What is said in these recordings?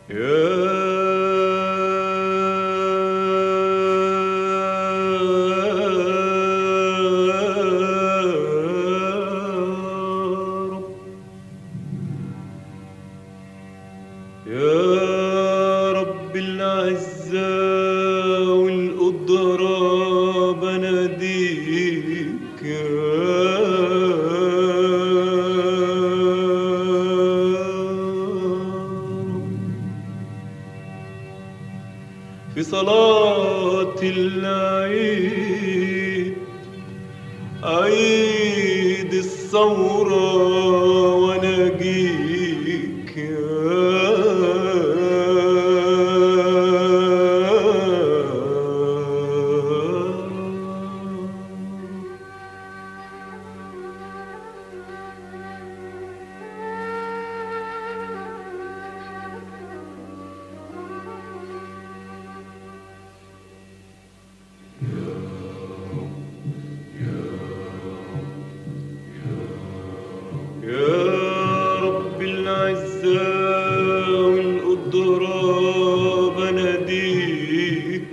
يا رب العزة والقدرة بناديك يا رب في صلاة العيد عيد الثورة ونجيك يا يا رب العزة والقدرة بناديك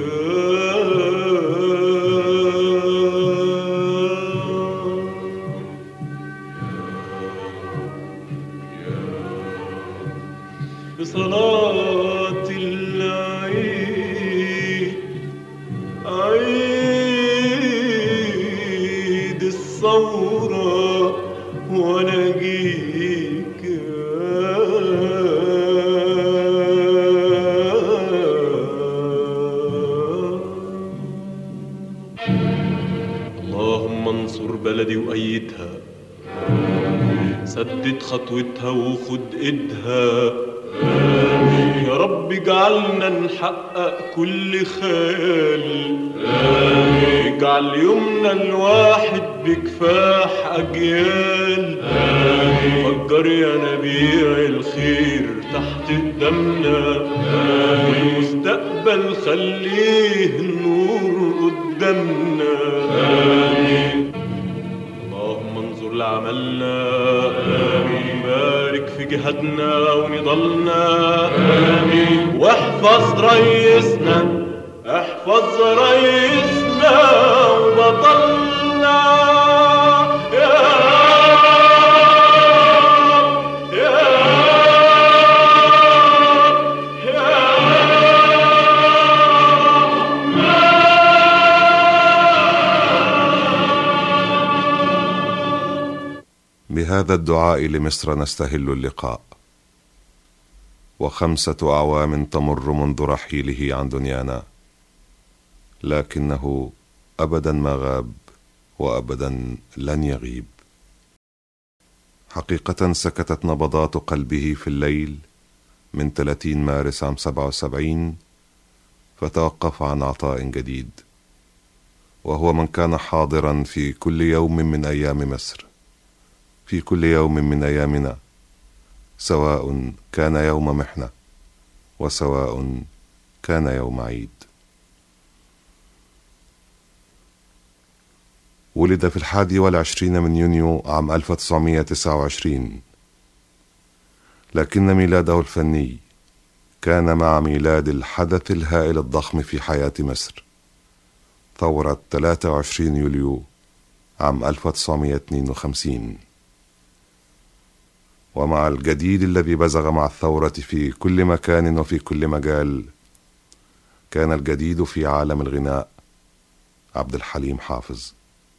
يا بصلاة العيد عيد الثورة ونجيك اللهم انصر بلدي وأيدها سدد خطوتها وخد ايدها يا رب اجعلنا نحقق كل خيال اجعل يومنا الواحد بكفاح أجيال فجر يا نبيع الخير تحت قدامنا والمستقبل خليه النور قدامنا اللهم انظر لعملنا آمين بارك في جهادنا ونضلنا آمين واحفظ ريسنا احفظ ريسنا وبطلنا يا رب يا رب يا بهذا الدعاء لمصر نستهل اللقاء وخمسه اعوام تمر منذ رحيله عن دنيانا لكنه ابدا ما غاب وابدا لن يغيب حقيقه سكتت نبضات قلبه في الليل من 30 مارس عام 77 فتوقف عن عطاء جديد وهو من كان حاضرا في كل يوم من ايام مصر في كل يوم من ايامنا سواء كان يوم محنه وسواء كان يوم عيد ولد في الحادي والعشرين من يونيو عام 1929 لكن ميلاده الفني كان مع ميلاد الحدث الهائل الضخم في حياة مصر ثورة 23 يوليو عام 1952 ومع الجديد الذي بزغ مع الثورة في كل مكان وفي كل مجال كان الجديد في عالم الغناء عبد الحليم حافظ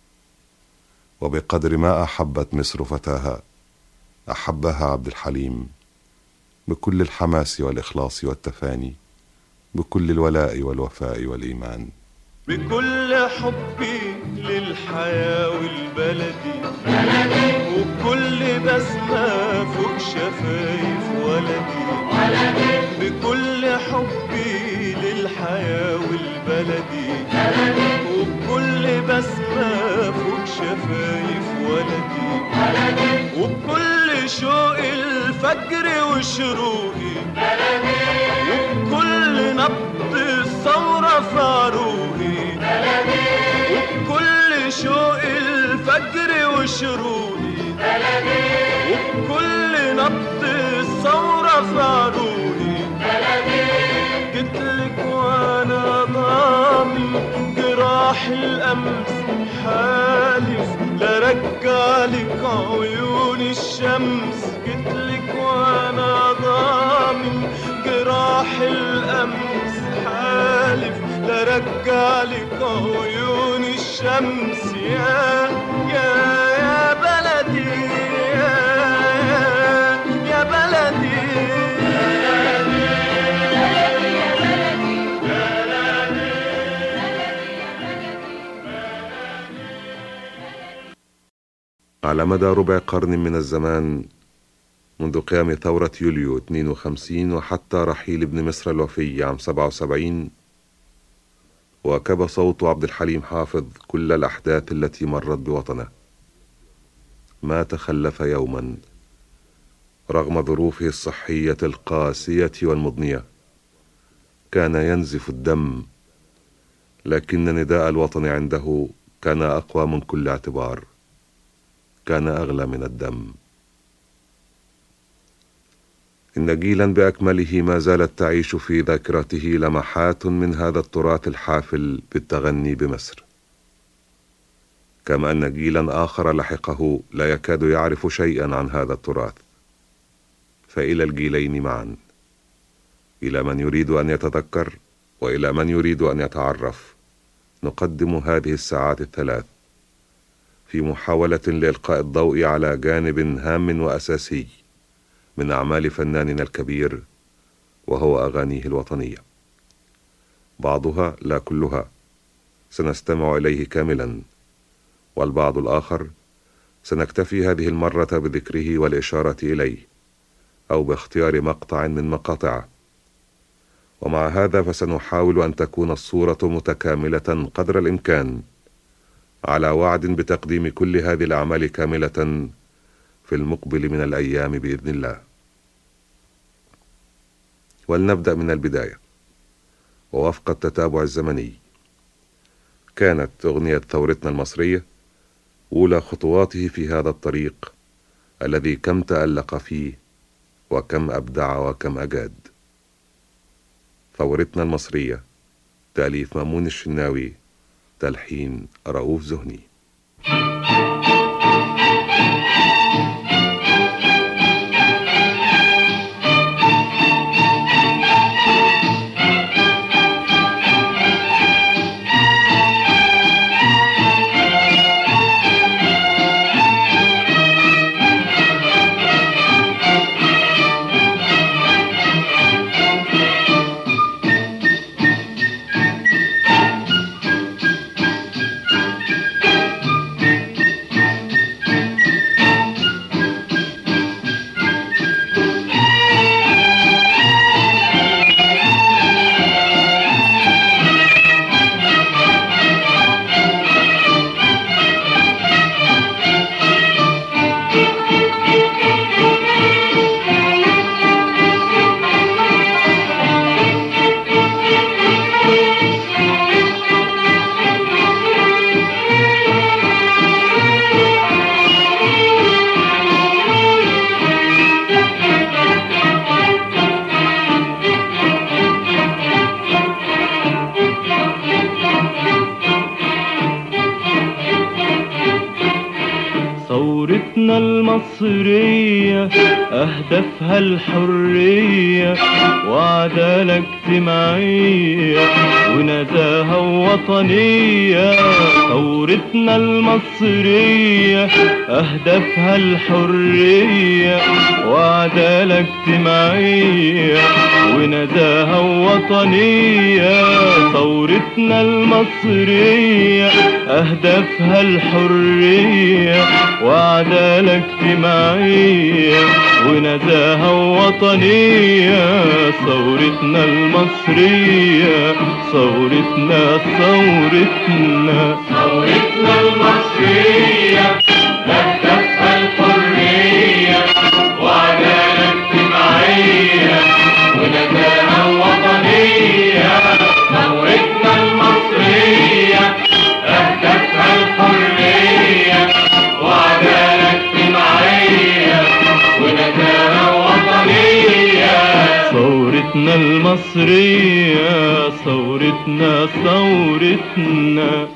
وبقدر ما أحبت مصر فتاها أحبها عبد الحليم بكل الحماس والإخلاص والتفاني بكل الولاء والوفاء والإيمان بكل حبي للحياة والبلدي وبكل بسمة فوق شفايف ولدي بكل حبي للحياة والبلدي وبكل بسمة فوق شفايف ولدي وبكل شوق الفجر وشروقي وبكل نبض الثورة في عروقي وبكل شوق الفجر وشروقي وبكل نبض الثورة في عروقي قتلك وانا ضامن جراح الامس حالف لرجعلك عيون الشمس قتلك وانا ضامن جراح الامس حالف لرجعلك عيون الشمس يا يا يا بلدي يا يا, يا بلدي على مدى ربع قرن من الزمان منذ قيام ثورة يوليو 52 وحتى رحيل ابن مصر الوفي عام 77 واكب صوت عبد الحليم حافظ كل الأحداث التي مرت بوطنه ما تخلف يوما رغم ظروفه الصحية القاسية والمضنية كان ينزف الدم لكن نداء الوطن عنده كان أقوى من كل اعتبار كان أغلى من الدم إن جيلا بأكمله ما زالت تعيش في ذاكرته لمحات من هذا التراث الحافل بالتغني بمصر كما أن جيلا آخر لحقه لا يكاد يعرف شيئا عن هذا التراث فإلى الجيلين معا إلى من يريد أن يتذكر وإلى من يريد أن يتعرف نقدم هذه الساعات الثلاث في محاولة لإلقاء الضوء على جانب هام وأساسي من أعمال فناننا الكبير وهو أغانيه الوطنية بعضها لا كلها سنستمع إليه كاملا والبعض الآخر سنكتفي هذه المرة بذكره والإشارة إليه أو باختيار مقطع من مقاطعه ومع هذا فسنحاول أن تكون الصورة متكاملة قدر الإمكان على وعد بتقديم كل هذه الأعمال كاملة في المقبل من الأيام بإذن الله ولنبدأ من البداية ووفق التتابع الزمني كانت أغنية ثورتنا المصرية أولى خطواته في هذا الطريق الذي كم تألق فيه وكم أبدع وكم أجاد ثورتنا المصرية تأليف مامون الشناوي تلحين رؤوف زهني ثورتنا المصرية أهدافها الحرية وعدالة اجتماعية ونزاهة وطنية ثورتنا المصرية أهدافها الحرية وعدالة اجتماعية ونزاهة وطنية ثورتنا المصرية أهدافها الحرية وعدالة اجتماعية ونزاهة وطنية ثورتنا المصرية ثورتنا ثورتنا ثورتنا المصرية أهدافها الحرية وعدالة اجتماعية ونزاهة وطنية ثورتنا المصرية أهدافها الحرية وعدالة اجتماعية ونزاهة وطنية ثورتنا المصرية ثورتنا ثورتنا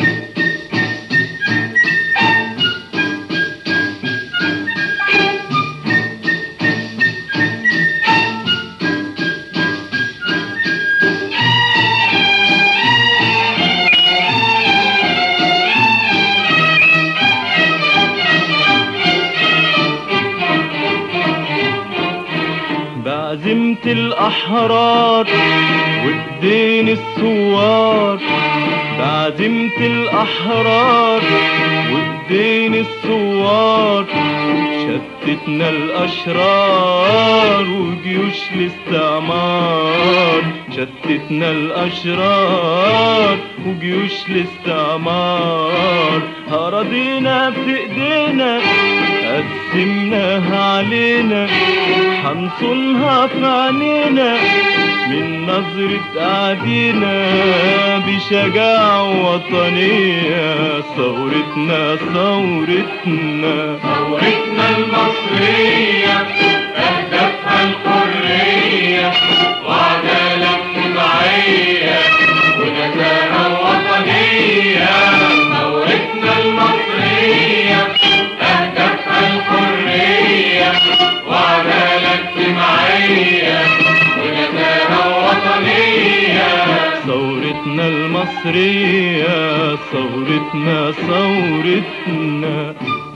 بعزيمة الأحرار وإيدين الثوار بعزيمة الأحرار وإيدين الثوار شتتنا الأشرار وجيوش الاستعمار شتتنا الأشرار وجيوش الاستعمار أراضينا في إيدينا قسمناها علينا حنصونها في عينينا من نظرة أعدينا بشجاعة وطنية ثورتنا ثورتنا ثورتنا المصرية أهدافها الحرية وعدالة اجتماعية ونزاهة وطنية ثورتنا المصرية أهدافها الحرية وعدالة اجتماعية ونزاهة وطنية ثورتنا المصرية ثورتنا ثورتنا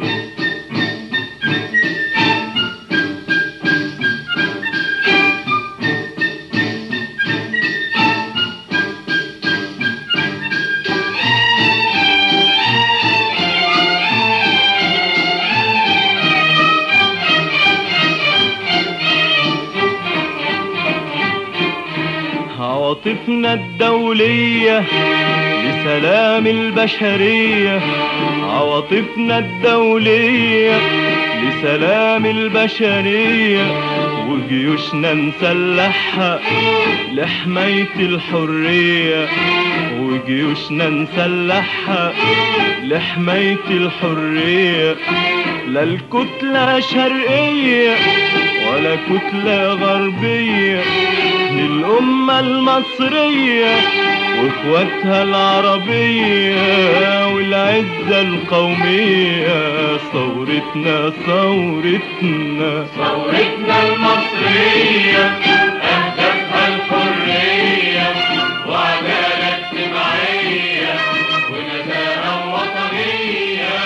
عواطفنا الدولية لسلام البشرية عواطفنا الدولية لسلام البشرية وجيوشنا نسلحها لحماية الحرية وجيوشنا نسلحها لحماية الحرية لا الكتلة شرقية ولا كتلة غربية للأمة المصرية واخواتها العربية والعزة القومية ثورتنا ثورتنا ثورتنا المصرية أهدافها الحرية وعدالة اجتماعية ونزاهة وطنية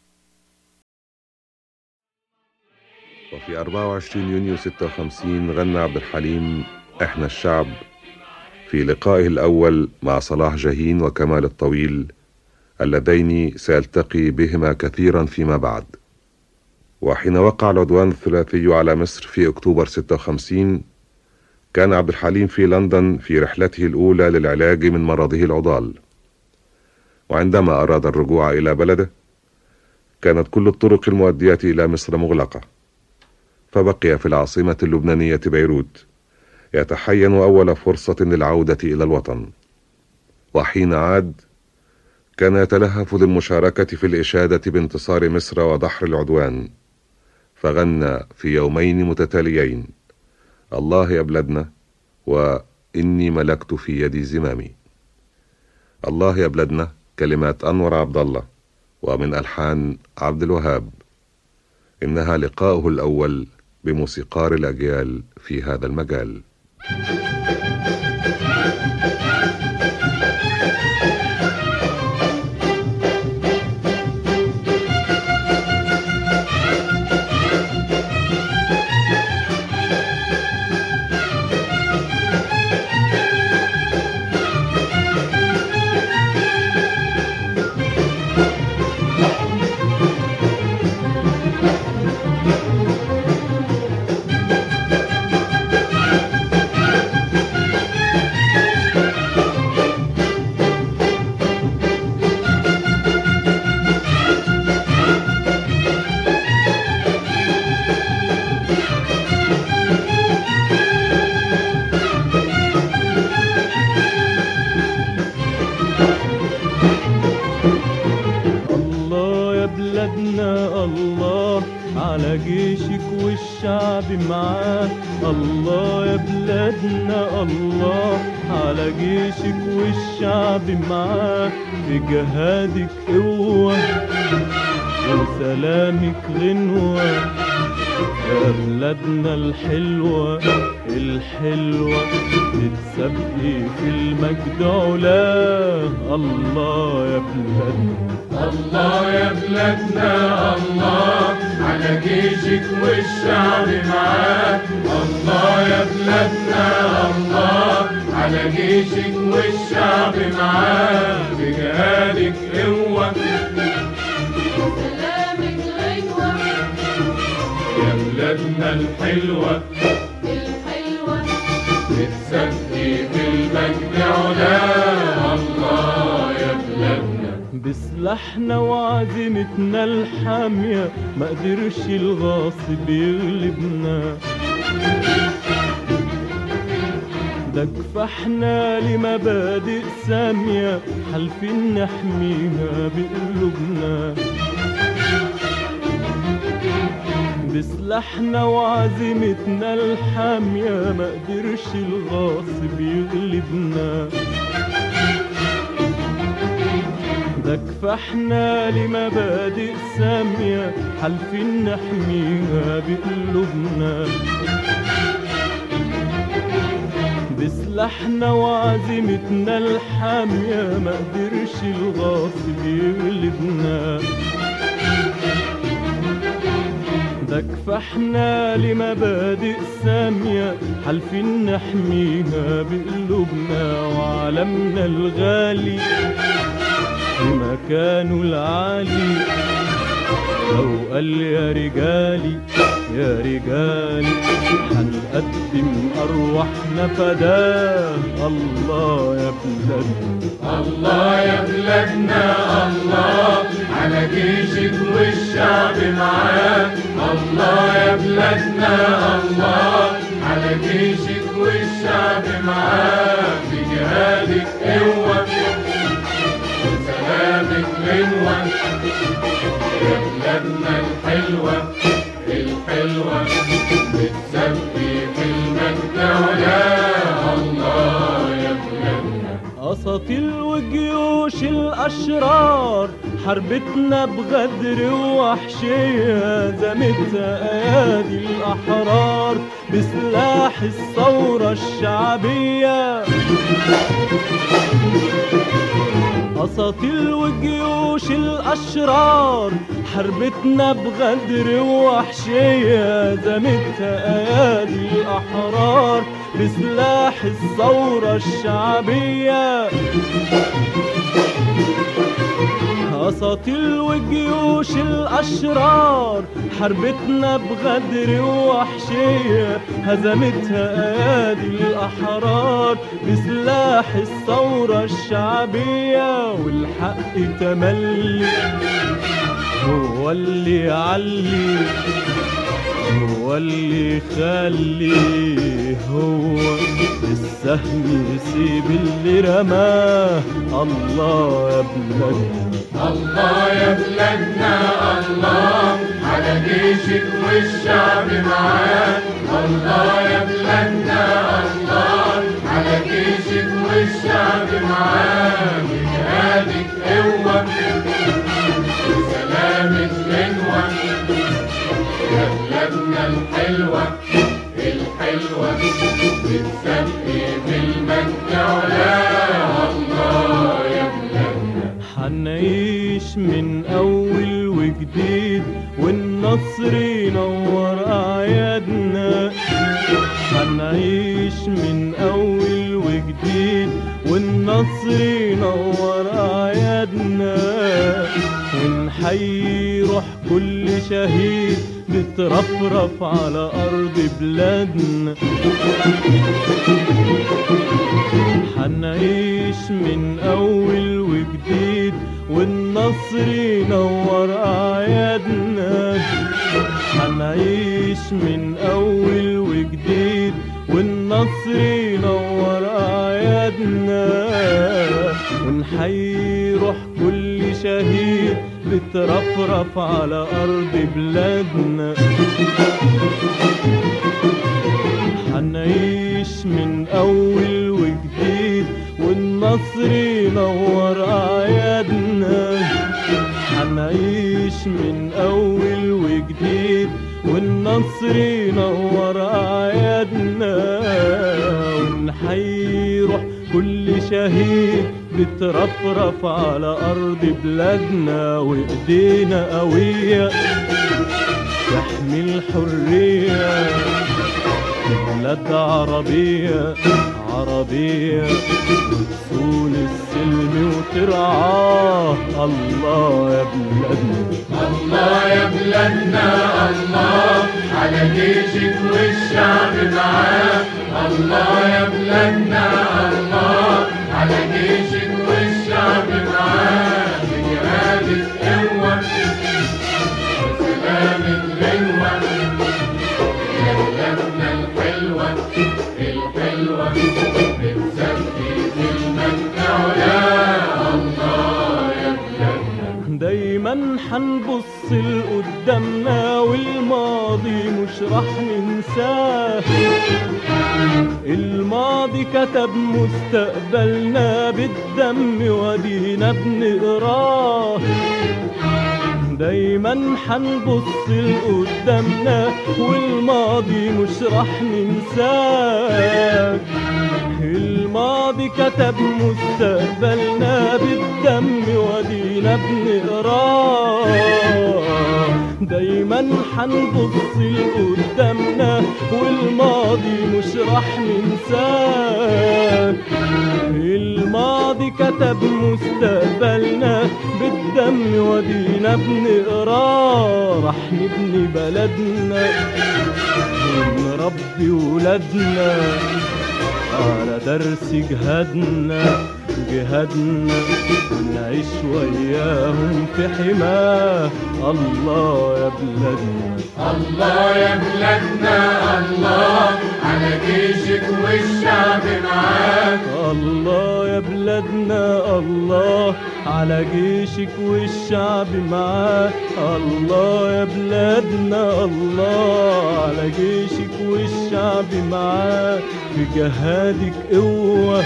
وفي 24 يونيو 56 غنى عبد الحليم احنا الشعب في لقائه الأول مع صلاح جاهين وكمال الطويل اللذين سيلتقي بهما كثيرا فيما بعد وحين وقع العدوان الثلاثي على مصر في أكتوبر 56 كان عبد الحليم في لندن في رحلته الأولى للعلاج من مرضه العضال وعندما أراد الرجوع إلى بلده كانت كل الطرق المؤدية إلى مصر مغلقة فبقي في العاصمة اللبنانية بيروت يتحين أول فرصة للعودة إلى الوطن وحين عاد كان يتلهف للمشاركة في الإشادة بانتصار مصر ودحر العدوان فغنى في يومين متتاليين الله يا بلادنا وإني ملكت في يدي زمامي الله يا بلادنا كلمات أنور عبد الله ومن ألحان عبد الوهاب إنها لقاؤه الأول بموسيقار الأجيال في هذا المجال الله يا بلادنا الله على جيشك والشعب معاه الله يا بلادنا الله على جيشك والشعب معاه في جهادك قوة وسلامك غنوة يا بلادنا الحلوة الحلوة تتسابقي في المجد علاه الله يا بلادنا الله يا بلادنا الله على جيشك والشعب معاك الله يا بلادنا الله على جيشك والشعب معاك بجهادك قوة سلامك غنوة يا بلادنا الحلوة الحلوة بتسبي في المجد علا الله يا بلادنا بسلاحنا وعزيمتنا الحامية ما قدرش الغاصب يغلبنا ده كفاحنا لمبادئ سامية حالفين نحميها بقلوبنا بسلاحنا وعزيمتنا الحامية ما قدرش الغاصب يغلبنا ده كفاحنا لمبادئ سامية حالفين نحميها بقلوبنا بسلاحنا وعزيمتنا الحامية ما قدرش الغاصب يغلبنا ده كفاحنا لمبادئ سامية حالفين نحميها بقلوبنا وعلمنا الغالي في مكانه العالي لو قال يا رجالي يا رجالي هنقدم أرواحنا فداه الله يا بلادنا الله يا بلادنا الله على جيشك والشعب معاك الله يا بلادنا الله على جيشك والشعب معاك بجهادك قوة وسلامك غنوة يا بلادنا الحلوة الحلوة بتسبي في المجد ولا الله يا بلادنا أساطيل وجيوش الأشرار حربتنا بغدر ووحشية زمتها أيادي الأحرار بسلاح الثورة الشعبية أساطيل وجيوش الأشرار حربتنا بغدر ووحشية زمتها أيادي الأحرار بسلاح الثورة الشعبية أساطيل وجيوش الأشرار حربتنا بغدر ووحشية هزمتها أيادي الأحرار بسلاح الثورة الشعبية والحق تملي هو اللي يعلي هو اللي يخلي هو السهم يسيب اللي رماه الله يا بلادنا الله يا بلادنا الله على جيشك والشعب معاك الله يا بلادنا الله على جيشك والشعب معاك بجهادك قوة وسلامك غنوة يا بلادنا الحلوة الحلوة بتسبي في المجد علا الله يا بلادنا حنعيش من أول وجديد والنصر ينور أعيادنا حنعيش من أول وجديد والنصر ينور أعيادنا ونحيي روح كل شهيد بترفرف على أرض بلادنا حنعيش من أول وجديد والنصر ينور أعيادنا حنعيش من أول وجديد والنصر ينور أعيادنا ونحيي روح كل شهيد بترفرف على أرض بلادنا حنعيش من أول وجديد والنصر ينور أعيادنا حنعيش من أول وجديد والنصر ينور أعيادنا ونحيي روح كل شهيد بترفرف على أرض بلادنا وإيدينا قوية تحمي الحرية بلاد عربية عربية وتصون السلم وترعاه الله يا بلادنا الله يا بلادنا الله على جيشك والشعب معاك الله يا بلادنا الله على جيشك والشعب معاك بجهادك قوة وسلامة غنوة يا بلادنا الحلوة الحلوة بتسقي في المجد علا الله يا بلادنا دايما حنبص لقدامنا والماضي مش راح ننساه الماضي كتب مستقبلنا بالدم ودينا بنقراه دايما حنبص لقدامنا والماضي مش راح ننساه الماضي كتب مستقبلنا بالدم ودينا بنقراه دايما حنبص لقدامنا والماضي مش راح ننساه الماضي كتب مستقبلنا بالدم ودينا بنقراه راح نبني بلدنا ونربي ولادنا على درس جهادنا جهادنا نعيش وياهم في حماه الله يا بلادنا الله يا بلادنا الله على جيشك والشعب معاك الله يا بلادنا الله على جيشك والشعب معاه الله يا بلادنا الله على جيشك والشعب معاه في جهادك قوة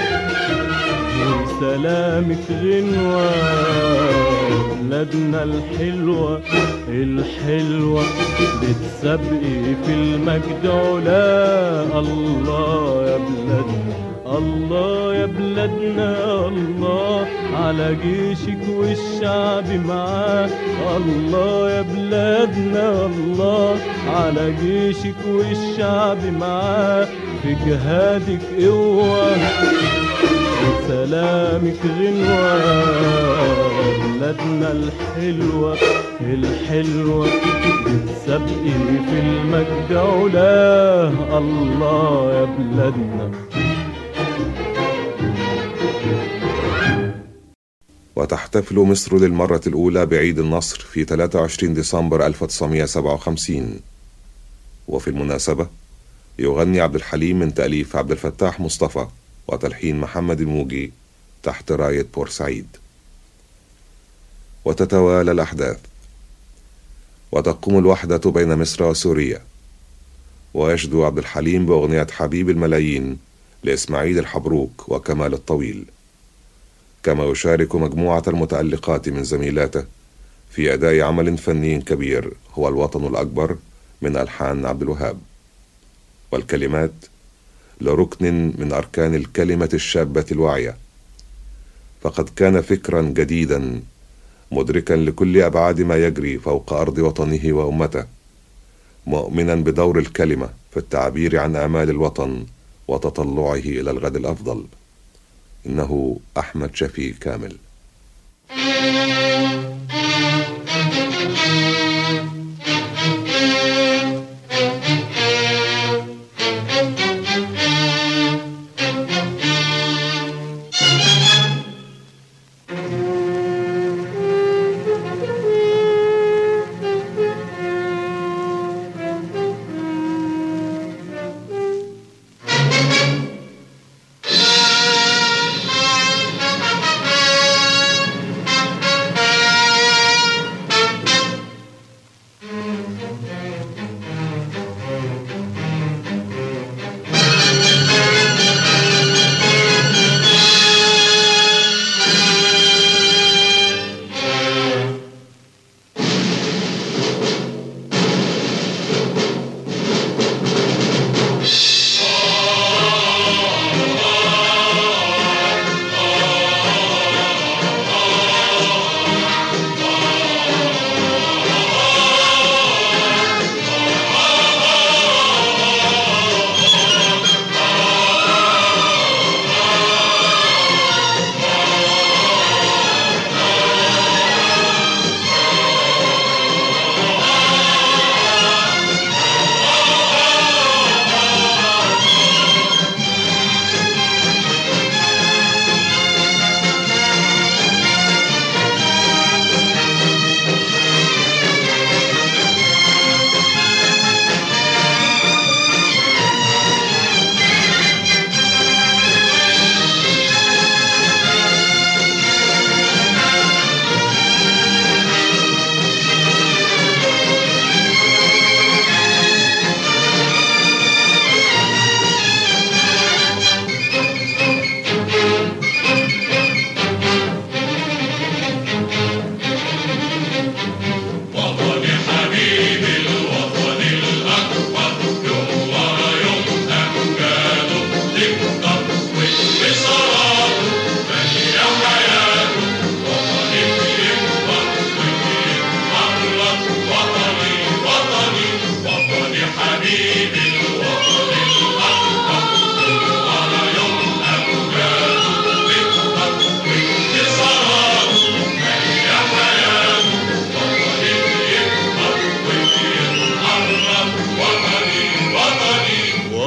وسلامك غنوة بلادنا الحلوة الحلوة بتسابقي في المجد علا الله يا بلادنا الله يا بلادنا الله على جيشك والشعب معاه الله يا بلادنا الله على جيشك والشعب معاه في جهادك قوة وسلامك غنوة بلادنا الحلوة الحلوة بتسابقي في المجد علاه الله يا بلادنا وتحتفل مصر للمرة الأولى بعيد النصر في 23 ديسمبر 1957 وفي المناسبة يغني عبد الحليم من تأليف عبد الفتاح مصطفى وتلحين محمد الموجي تحت راية بورسعيد وتتوالى الأحداث وتقوم الوحدة بين مصر وسوريا ويشدو عبد الحليم بأغنية حبيب الملايين لإسماعيل الحبروك وكمال الطويل كما يشارك مجموعة المتألقات من زميلاته في أداء عمل فني كبير هو الوطن الأكبر من ألحان عبد الوهاب والكلمات لركن من أركان الكلمة الشابة الواعية فقد كان فكرا جديدا مدركا لكل أبعاد ما يجري فوق أرض وطنه وأمته مؤمنا بدور الكلمة في التعبير عن آمال الوطن وتطلعه إلى الغد الأفضل إنه أحمد شفيق كامل الله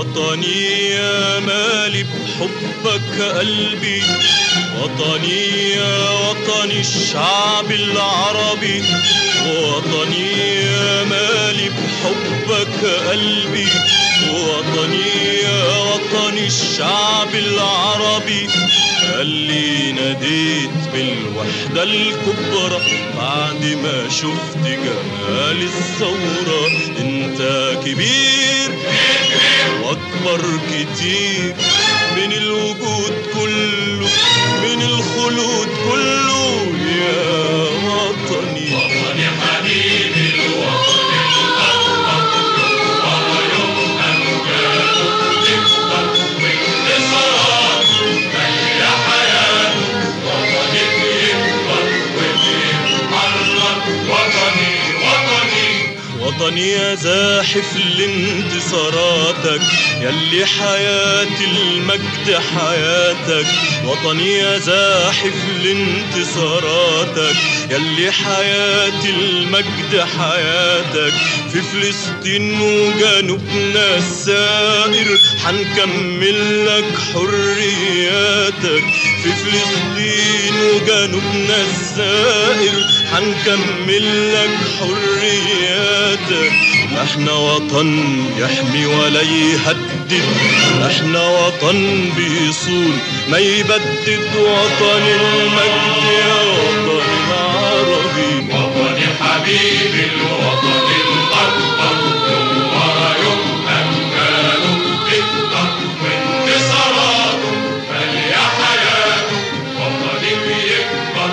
وطني يا مالي بحبك قلبي وطني يا وطني الشعب العربي وطني يا مالي بحبك قلبي وطني يا وطني الشعب العربي اللي ناديت بالوحدة الكبرى بعد ما شفت جمال الثورة انت كبير واكبر كتير من الوجود كله من الخلود كله يا وطني وطني حبيبي الوطن الأكبر وهو يوم أمجاد تكبر وانتصارات مليا حياته وطني بيكبر وبيتحرر وطني وطني وطني يا زاحف لانتصاراتك يلي حياتي المجد حياتك وطني يا زاحف لانتصاراتك يلي حياتي المجد حياتك في فلسطين وجنوبنا السائر حنكمل لك حرياتك في فلسطين وجنوبنا السائر حنكمل لك حرياتك احنا وطن يحمي ولا يهدد احنا وطن بيصون ما يبدد وطن المجد يا وطن العربي وطني حبيبي الوطن الأكبر هو يوم أمجاده تكبر وانتصاراته مليا حياته وطني بيكبر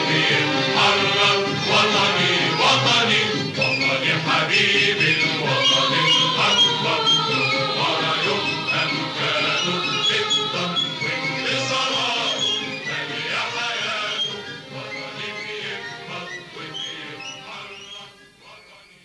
وبيتحرر وطني وطني وطني حبيبي الوطن الأكبر هو يوم أمجاده تكبر وانتصاراته مليا حياته وطني بيكبر وبيتحرر وطني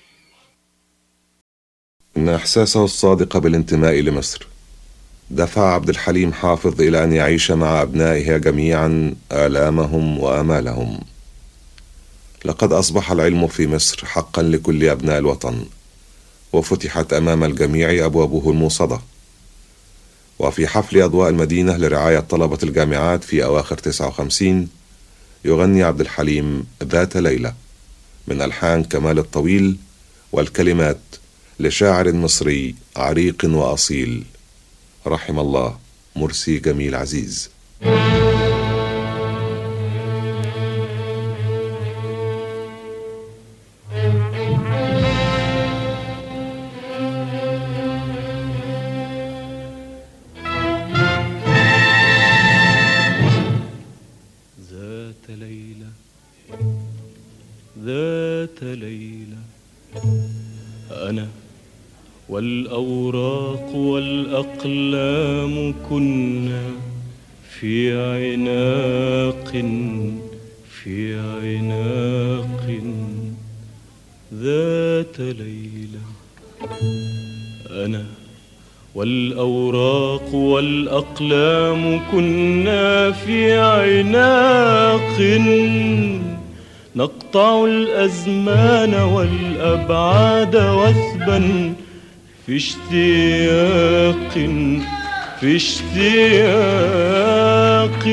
إن إحساسه الصادق بالانتماء لمصر دفع عبد الحليم حافظ إلى أن يعيش مع أبنائها جميعا آلامهم وآمالهم لقد أصبح العلم في مصر حقا لكل أبناء الوطن وفتحت أمام الجميع أبوابه الموصدة وفي حفل أضواء المدينة لرعاية طلبة الجامعات في أواخر 59 يغني عبد الحليم ذات ليلة من ألحان كمال الطويل والكلمات لشاعر مصري عريق وأصيل رحم الله مرسي جميل عزيز ذات ليلة ذات ليلة أنا والأوراق والأقلام كنا في عناق في عناق ذات ليلة أنا والأوراق والأقلام كنا في عناق نقطع الأزمان والأبعاد وثبا في اشتياق في اشتياق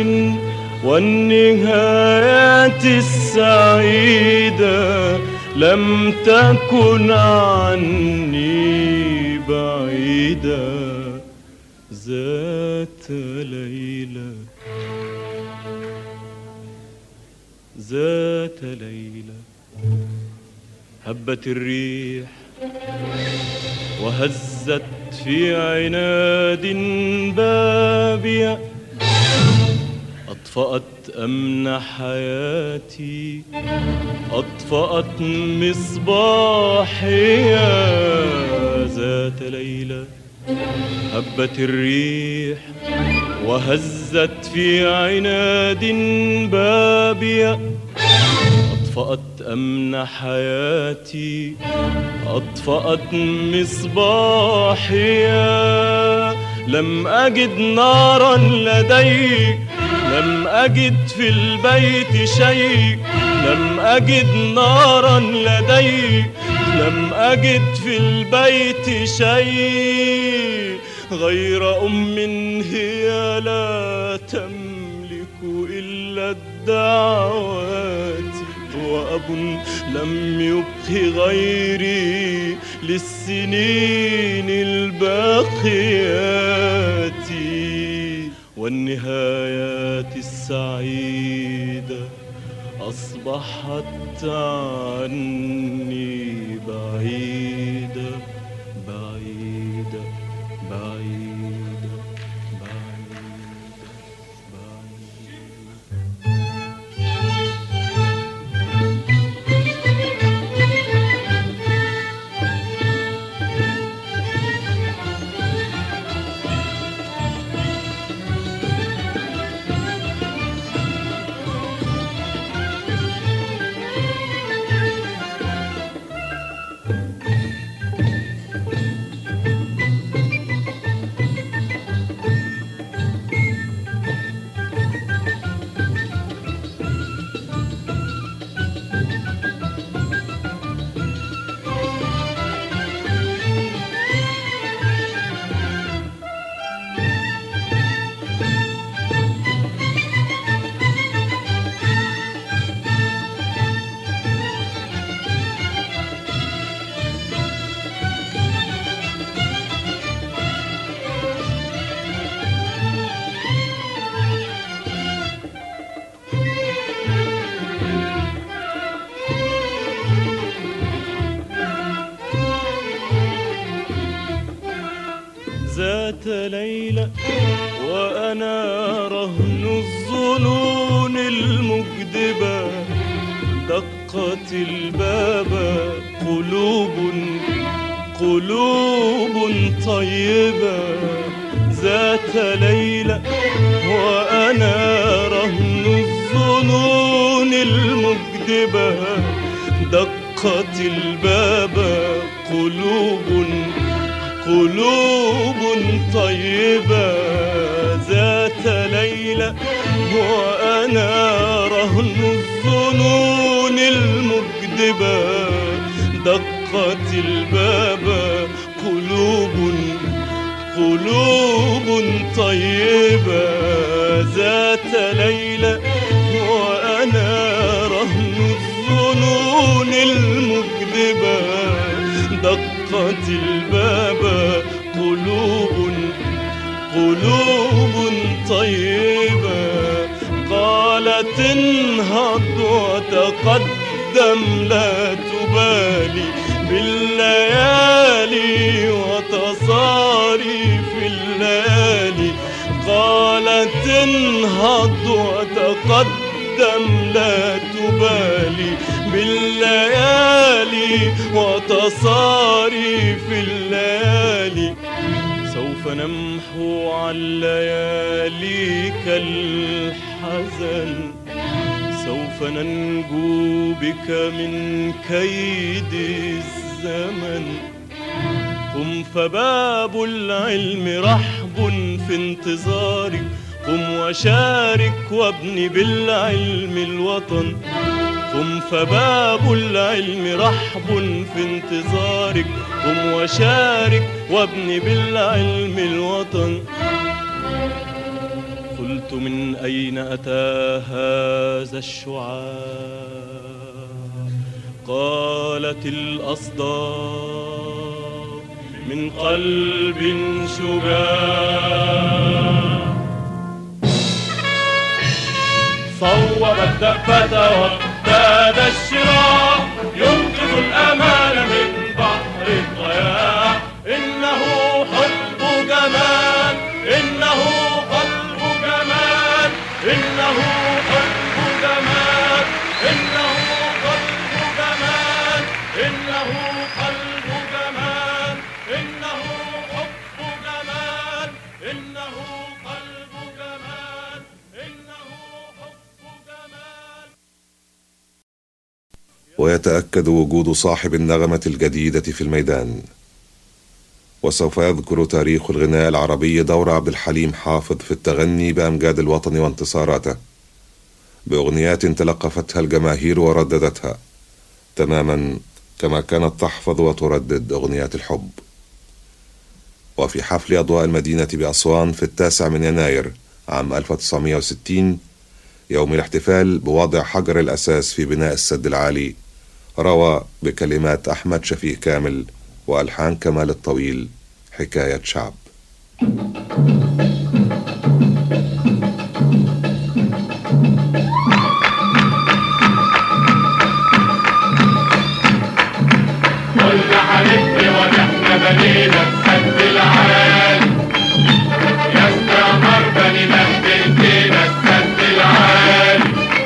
والنهايات السعيدة لم تكن عني بعيدة ذات ليلة ذات ليلة هبت الريح وهزت في عناد بابي أطفأت أمن حياتي أطفأت مصباحي ذات ليلة هبت الريح وهزت في عناد بابي أطفأت أمن حياتي أطفأت مصباحي لم أجد نارا لدي لم أجد في البيت شيء لم أجد نارا لدي لم أجد في البيت شيء غير أم هي لا تملك إلا الدعوات وأب لم يبق غيري للسنين الباقيات والنهايات السعيدة أصبحت عني بعيدة بعيدة بعيدة بعيدة بعيدة ذات ليلة وأنا رهن الظنون المكذبة دقت الباب قلوب قلوب طيبة ذات ليلة وأنا رهن الظنون المكذبة دقت الباب قلوب قلوب طيبة ذات ليلة وأنا رهن الظنون المكذبة دقت الباب قلوب قلوب طيبة ذات ليلة وأنا رهن الظنون المكذبة دقت الباب قلوب قلوب طيبة قالت انهض وتقدم لا تبالي بالليالي وتصاريف الليالي قالت انهض وتقدم لا تبالي بالليالي وتصاريف الليالي سوف نمحو عن لياليك الحزن سوف ننجو بك من كيد الزمن قم فباب العلم رحب في انتظارك قم وشارك وابن بالعلم الوطن قم فباب العلم رحب في انتظارك قم وشارك وابن بالعلم الوطن قلت من أين أتى هذا الشعاع قالت الأصداء من قلب شجاع صوب الدفة وابتاد الشراع ينقذ الأمان من بحر الضياع إنه حب جمال إنه قلب جمال إنه حب جمال إنه قلب جمال إنه قلب جمال إنه حب جمال إنه قلب جمال إنه حب جمال ويتأكد وجود صاحب النغمة الجديدة في الميدان وسوف يذكر تاريخ الغناء العربي دور عبد الحليم حافظ في التغني بأمجاد الوطن وانتصاراته بأغنيات تلقفتها الجماهير ورددتها تماما كما كانت تحفظ وتردد أغنيات الحب وفي حفل أضواء المدينة بأسوان في التاسع من يناير عام 1960 يوم الاحتفال بوضع حجر الأساس في بناء السد العالي روى بكلمات أحمد شفيق كامل وألحان كمال الطويل حكاية شعب كل حبيبتي ونحن بنينا السد العالي يا استعمار بنينا بإيدينا السد العالي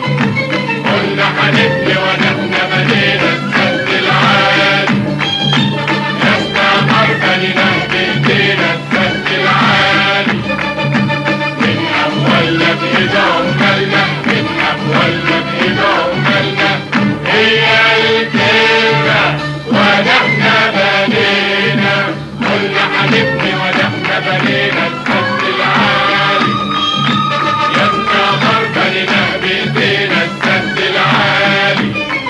كل حبيبتي ونحن بنينا السد العالي يا استعمار بنينا بإيدينا السد العالي من أولنا بإيدهم مالنا من أولنا بإيدهم مالنا هي الكلمة ونحن بنينا كل حبيبني ونحن بنينا السد العالي يا استعمار بنينا بإيدينا السد العالي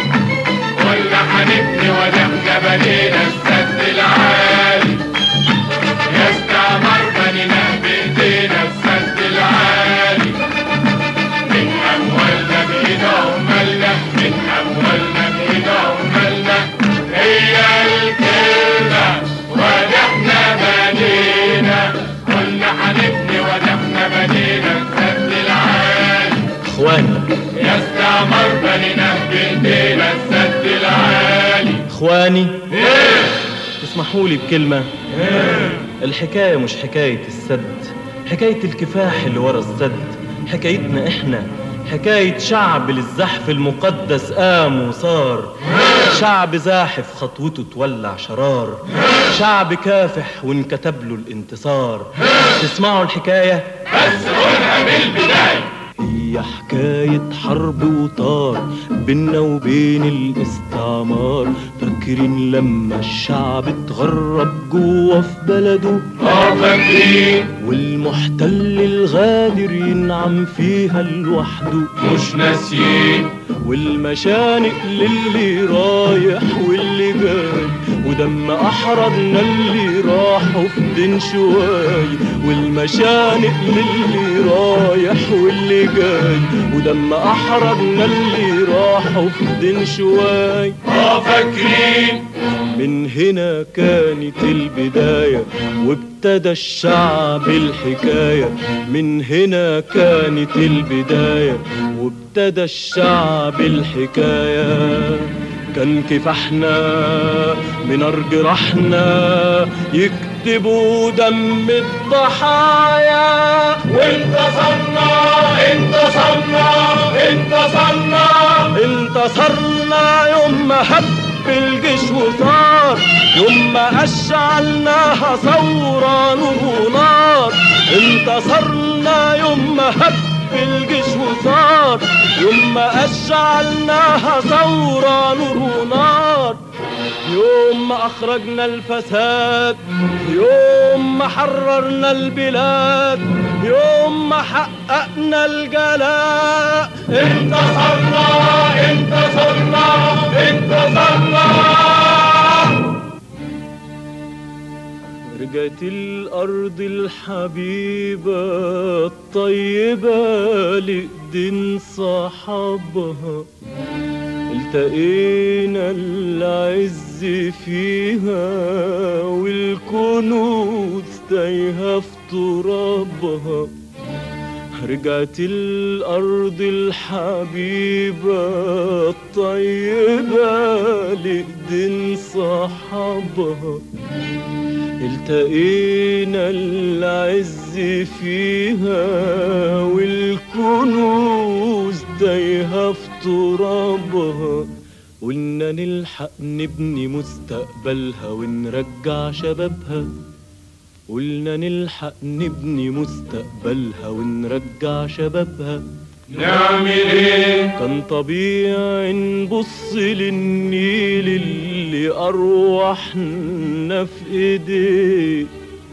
كل حبيبني ونحن بنينا السد العالي يا استعمار بنينا بإيدينا السد العالي من أموالنا بإيدهم مالنا من أموالنا بإيدهم مالنا هي الكلمة ونحن بنينا كنا حنبني ونحن بنينا السد العالي اخواني يا استعمار بنينا بإيدينا السد العالي اخواني تسمحوا لي بكلمة الحكاية مش حكاية السد حكاية الكفاح اللي ورا السد حكايتنا احنا حكاية شعب للزحف المقدس قام وصار شعب زاحف خطوته تولع شرار شعب كافح وانكتب له الانتصار تسمعوا الحكاية بس قولها بالبداية هي حكاية حرب وطار بينا وبين الاستعمار فاكرين لما الشعب اتغرب جوه في بلده اه فاكرين والمحتل الغادر ينعم فيها لوحده مش ناسيين والمشانق للي رايح واللي جاي ودم احرجنا اللي راحوا في دين شواي والمشانق للي رايح واللي جاي ودم احرجنا اللي راحوا في دين شواي اه فاكرين من هنا كانت البداية وابتدى الشعب الحكاية من هنا كانت البداية وابتدى الشعب الحكاية كان كفاحنا من جراحنا يكتبوا دم الضحايا وانتصرنا انتصرنا انتصرنا انتصرنا يوم ما هب الجيش وصار يوم ما أشعلناها ثورة نور ونار انتصرنا يوم ما هب الجيش وصار يوم ما أشعلناها ثورة نور ونار يوم ما أخرجنا الفساد يوم ما حررنا البلاد يوم ما حققنا الجلاء انتصرنا انتصرنا انتصرنا رجعت الأرض الحبيبة الطيبة لإيدين صحابها التقينا العز فيها والكنوز تايهة في ترابها رجعت الأرض الحبيبة الطيبة لإيدين صحابها التقينا العز فيها والكنوز تايهة في ترابها قلنا نلحق نبني مستقبلها ونرجع شبابها قلنا نلحق نبني مستقبلها ونرجع شبابها نعمل ايه كان طبيعي نبص للنيل اللي أرواحنا في إيديه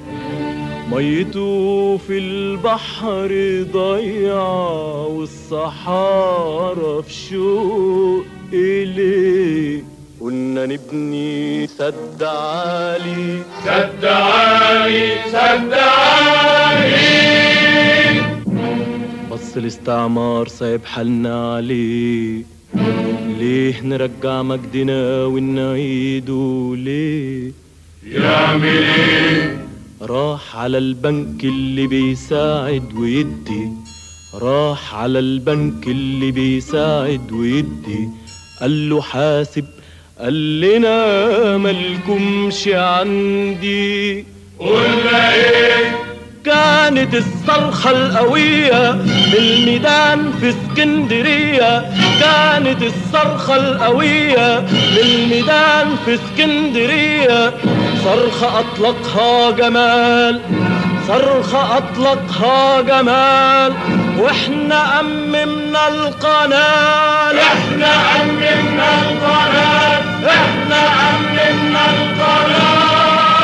ميته في البحر ضيعة والصحارى في شوق إليه قلنا نبني سد عالي سد عالي الدعايين بص الاستعمار صعب حالنا عليه ليه نرجع مجدنا ونعيده ليه يعمل ايه راح على البنك اللي بيساعد ويدي راح على البنك اللي بيساعد ويدي قال له حاسب قال لنا مالكمش عندي قلنا ايه كانت الصرخة القوية للميدان في اسكندرية كانت الصرخة القوية للميدان في اسكندرية صرخة أطلقها جمال صرخة أطلقها جمال وإحنا أممنا القناة احنا امنا القناة احنا امنا القناة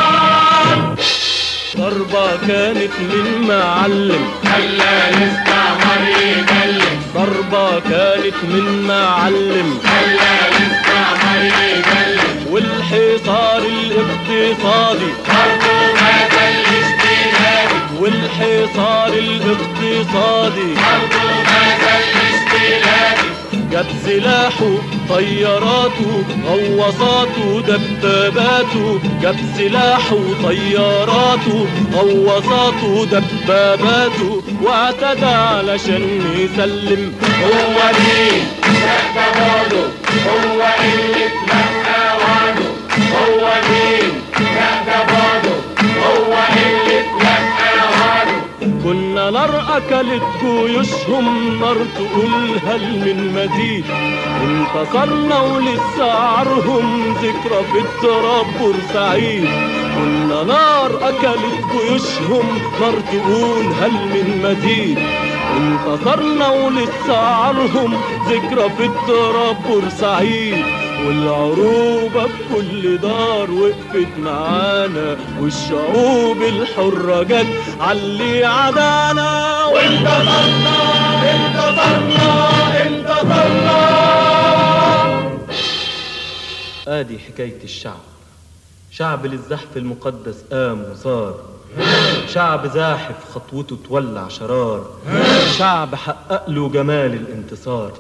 ضربة كانت من معلم خلى الاستعمار يكلم ضربة كانت من معلم خلى الاستعمار يكلم والحصار الاقتصادي برضه ما زلش بلادي والحصار الاقتصادي برضه ما زلش بلادي جاب سلاحه طياراته غواصاته دباباته جاب سلاحه طياراته غواصاته دباباته واعتدى علشان يسلم هو مين ده برضه هو اللي اتلقى وعده هو مين ده برضه هو اللي اتلقى وعده كنا نار أكلت جيوشهم نار تقول هل من مزيد انتصرنا ولسه عارهم ذكرى في التراب بورسعيد كنا نار أكلت جيوشهم نار تقول هل من مزيد انتصرنا ولسه عارهم ذكرى في التراب بورسعيد والعروبة بكل دار وقفت معانا والشعوب الحرة جت علي عدانا انتصرنا انتصرنا انتصرنا ادي حكاية الشعب شعب للزحف المقدس قام وصار شعب زاحف خطوته تولع شرار شعب حقق له جمال الانتصار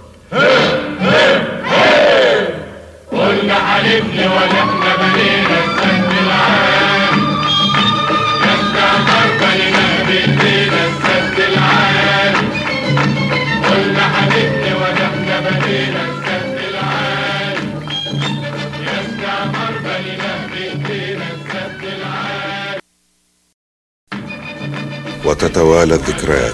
قلنا حلفنا ولا احنا بنينا السد العالي يستعمر بنينا بايدينا السد العالي قلنا حلفنا ولا احنا بنينا السد العالي يستعمر بنينا بايدينا السد العالي وتتوالى الذكريات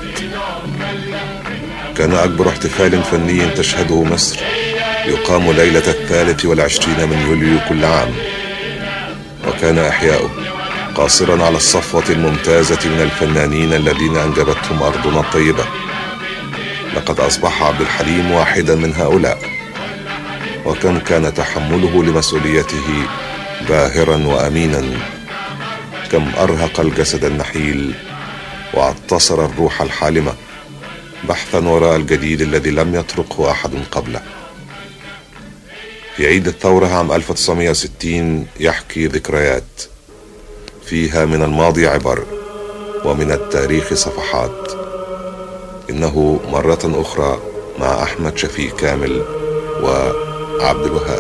كان أكبر احتفال فني تشهده مصر يقام ليلة الثالث والعشرين من يوليو كل عام وكان إحياؤه قاصرا على الصفوة الممتازة من الفنانين الذين أنجبتهم أرضنا الطيبة لقد أصبح عبد الحليم واحدا من هؤلاء وكم كان تحمله لمسؤوليته باهرا وأمينا كم أرهق الجسد النحيل واعتصر الروح الحالمة بحثا وراء الجديد الذي لم يطرقه أحد قبله في عيد الثورة عام 1960 يحكي ذكريات فيها من الماضي عبر ومن التاريخ صفحات إنه مرة أخرى مع أحمد شفيق كامل وعبد الوهاب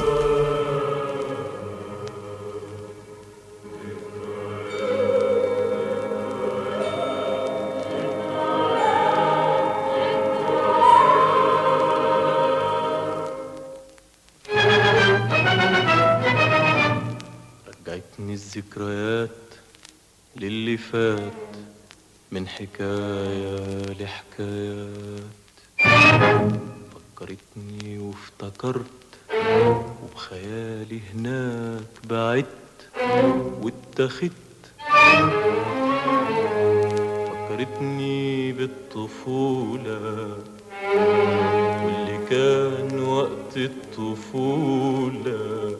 رجعتني الذكريات للي فات من حكاية لحكايات فكرتني وافتكرت وبخيالي هناك بعدت واتخذت فكرتني بالطفولة واللي كان وقت الطفولة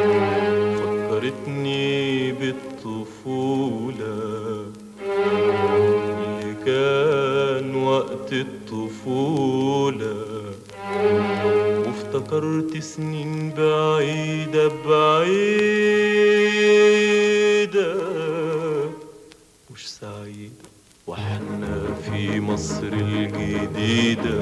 فكرتني بالطفولة اللي كان وقت الطفولة وافتكرت سنين بعيدة بعيدة مش ساعة واحنا في مصر الجديدة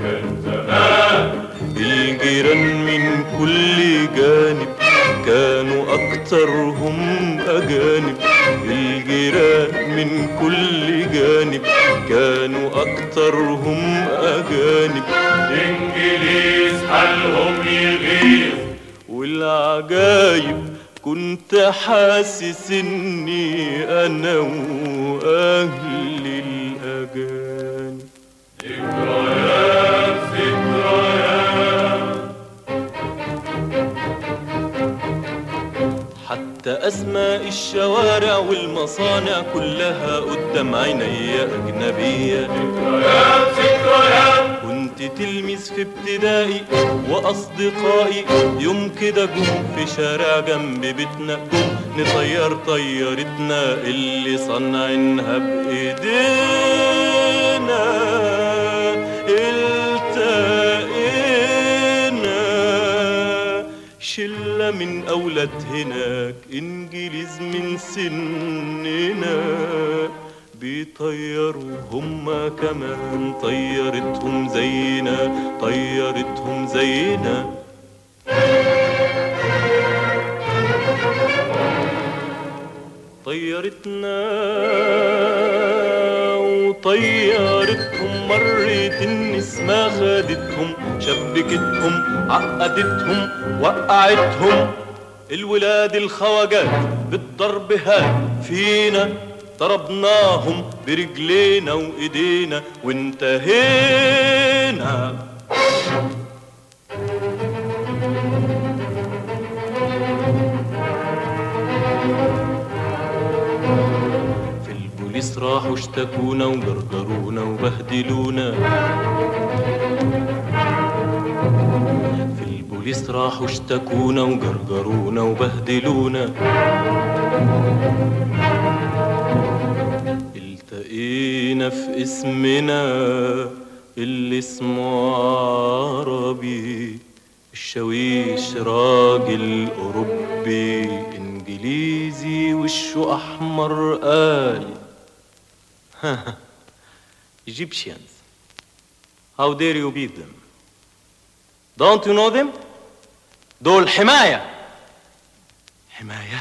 الجيران من كل جانب كانوا أكترهم أجانب الجيران من كل جانب كانوا أكترهم أجانب الانجليز حالهم يغيظ والعجايب كنت حاسس اني انا واهلي الاجانب ذكريات ذكريات حتى اسماء الشوارع والمصانع كلها قدام عيني اجنبيه ذكريات ذكريات كنت تلميذ في ابتدائي واصدقائي يوم كده جم في شارع جنب بيتنا جم نطير طيارتنا اللي صنعنها بايدينا التقينا شلة من أولاد هناك إنجليز من سننا بيطيروا هما كمان طيرتهم زينا طيرتهم زينا طيرتنا وطيرتهم مرت النسمة خدتهم شبكتهم عقدتهم وقعتهم الولاد الخواجات بالضرب هاد فينا ضربناهم برجلينا وايدينا وانتهينا في البوليس راحوا اشتكونا وجرجرونا وبهدلونا في البوليس راحوا اشتكونا وجرجرونا وبهدلونا التقينا في اسمنا اللي اسمه عربي الشاويش راجل أوروبي إنجليزي وشه أحمر قال Egyptians How dare you beat them Don't you know them دول حماية حماية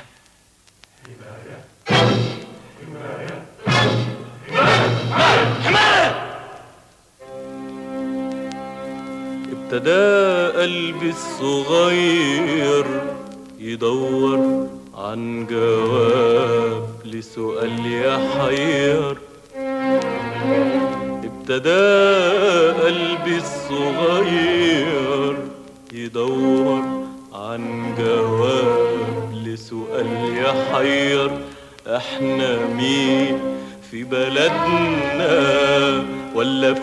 ابتدى قلبي الصغير يدور عن جواب لسؤال يحير ابتدى قلبي الصغير يدور عن جواب لسؤال يحير احنا مين في بلدنا ولا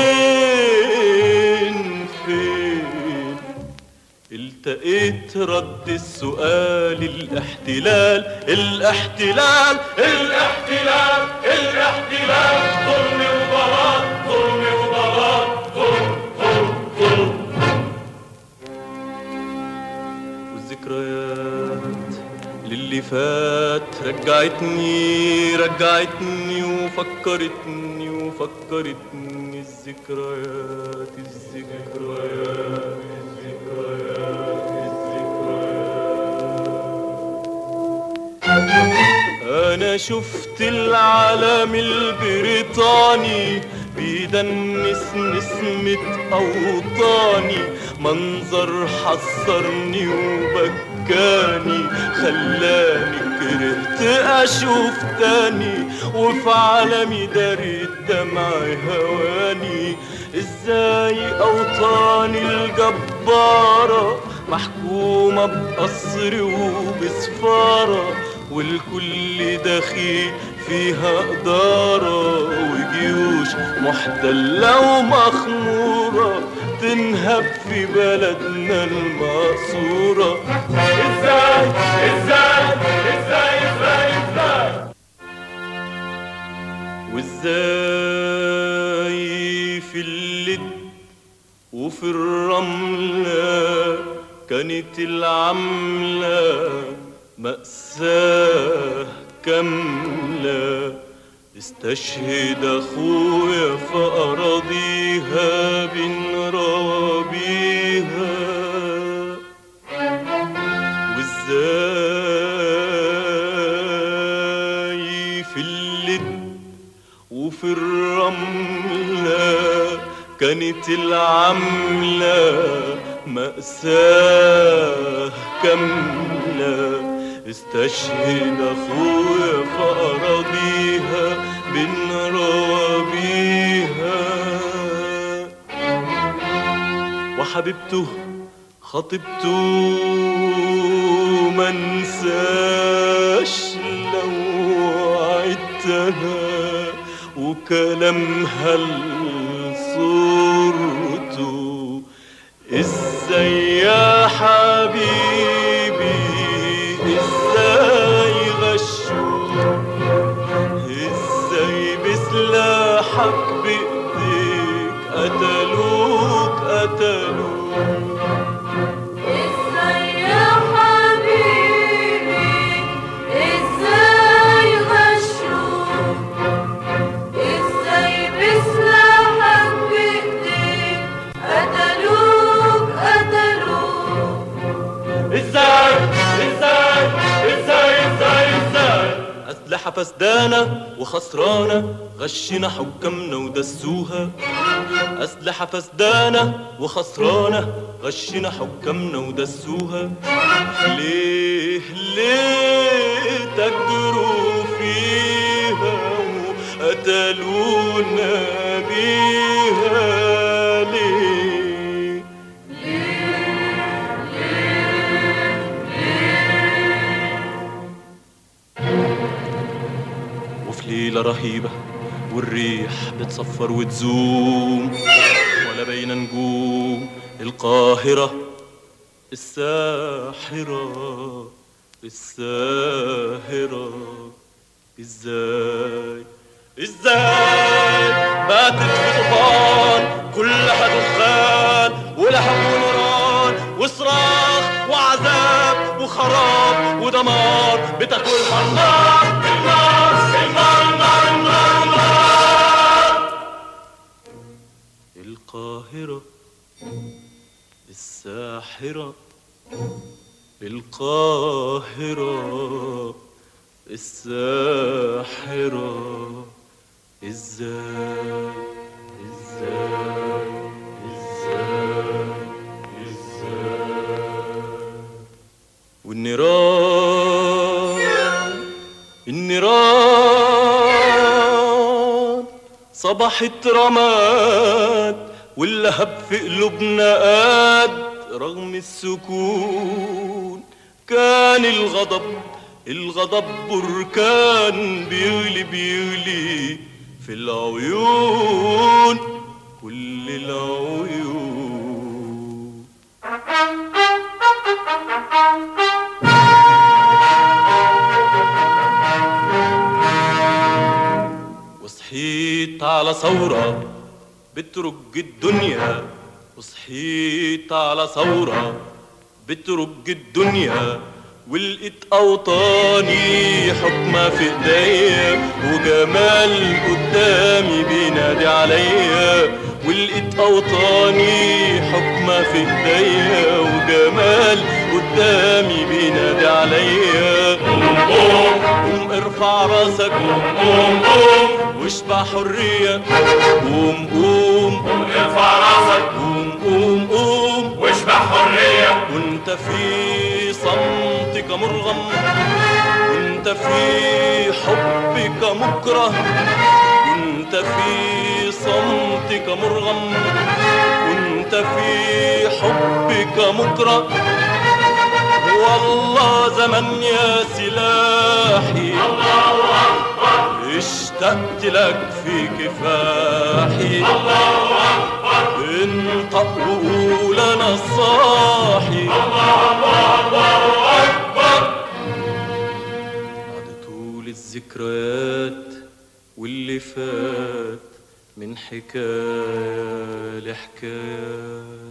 فين فين التقيت رد السؤال الاحتلال الاحتلال الاحتلال الاحتلال ظلم وضلال ظلم وضلال ظلم ظلم ظلم والذكريات للي فات رجعتني رجعتني وفكرتني وفكرتني الذكريات الذكريات الذكريات الذكريات أنا شفت العالم البريطاني بيدنس نسمة أوطاني منظر حصرني وبكاني خلاني كرهت أشوف تاني وفي عالمي داري الدمع هواني ازاي أوطاني الجبارة محكومة بقصر وبسفارة والكل دخيل فيها إدارة وجيوش محتلة ومخمورة تنهب في بلدنا المقصورة ازاي ازاي ازاي ازاي ازاي وازاي في اللد وفي الرملة كانت العملة مأساة كاملة استشهد اخويا فاراضيها بنرابيها وازاي في اللد وفي الرملة كانت العملة مأساة كاملة استشهد أخويا فأراضيها بنرابيها وحبيبته خطيبته منساش لو عدتها وكلامها لصورته ازاي يا حبيبي ازاي غشوك ازاي بسلاحك بايديك قتلوك قتلوك ازاي يا حبيبي ازاي غشوك ازاي بسلاحك بايديك قتلوك قتلوك ازاي ازاي ازاي ازاي ازاي اسلحه فسدانه وخسرانه غشنا حكامنا ودسوها اسلحه فسدانه وخسرانه غشنا حكامنا ودسوها ليه ليه تجروا فيها وقتلونا بيها ليه وفي ليلة رهيبة والريح بتصفر وتزوم ولا بين نجوم القاهرة الساحرة الساهرة ازاي ازاي باتت في طوفان كلها دخان ولهب ونوران وصراخ وعذاب وخراب ودمار بتاكلها النار النار النار النار النار النار القاهرة الساحرة القاهرة الساحرة ازاي ازاي ازاي ازاي والنيران النيران صبحت رماد واللهب في قلوبنا قاد رغم السكون كان الغضب الغضب بركان بيغلي بيغلي في العيون كل العيون وصحيت على ثورة بترج الدنيا وصحيت على ثورة بترج الدنيا ولقيت أوطاني حكمة في ايديا وجمال قدامي بينادي عليا ولقيت أوطاني حكمة في ايديا وجمال قدامي بينادي عليا قوم قوم قوم ارفع راسك قوم قوم قوم واشبع حرية قوم قوم قوم ارفع راسك قوم قوم قوم واشبع حرية وانت في صمتك مرغم وانت في حبك مكره وانت في صمتك مرغم وانت في حبك مكره والله زمن يا سلاحي الله أكبر اشتقت لك في كفاحي الله أكبر انطق وقول أنا الصاحي بعد طول الذكريات واللي فات من حكاية لحكايات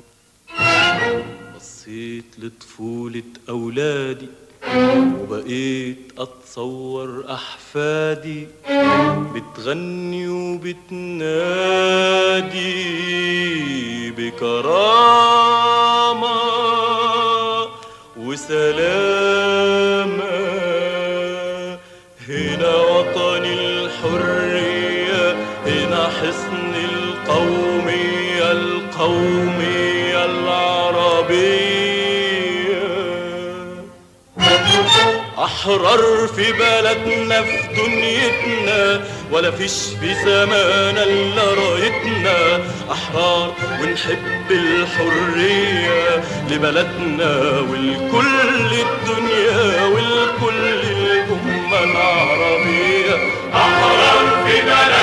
بصيت لطفولة أولادي وبقيت أتصور أحفادي بتغني وبتنادي بكرامة وسلامة هنا وطن الحرية هنا حصن القومية القومية العربية أحرار في بلدنا في دنيتنا ولا فيش في زمان إلا رايتنا أحرار ونحب الحرية لبلدنا ولكل الدنيا ولكل الأمة العربية أحرار في بلدنا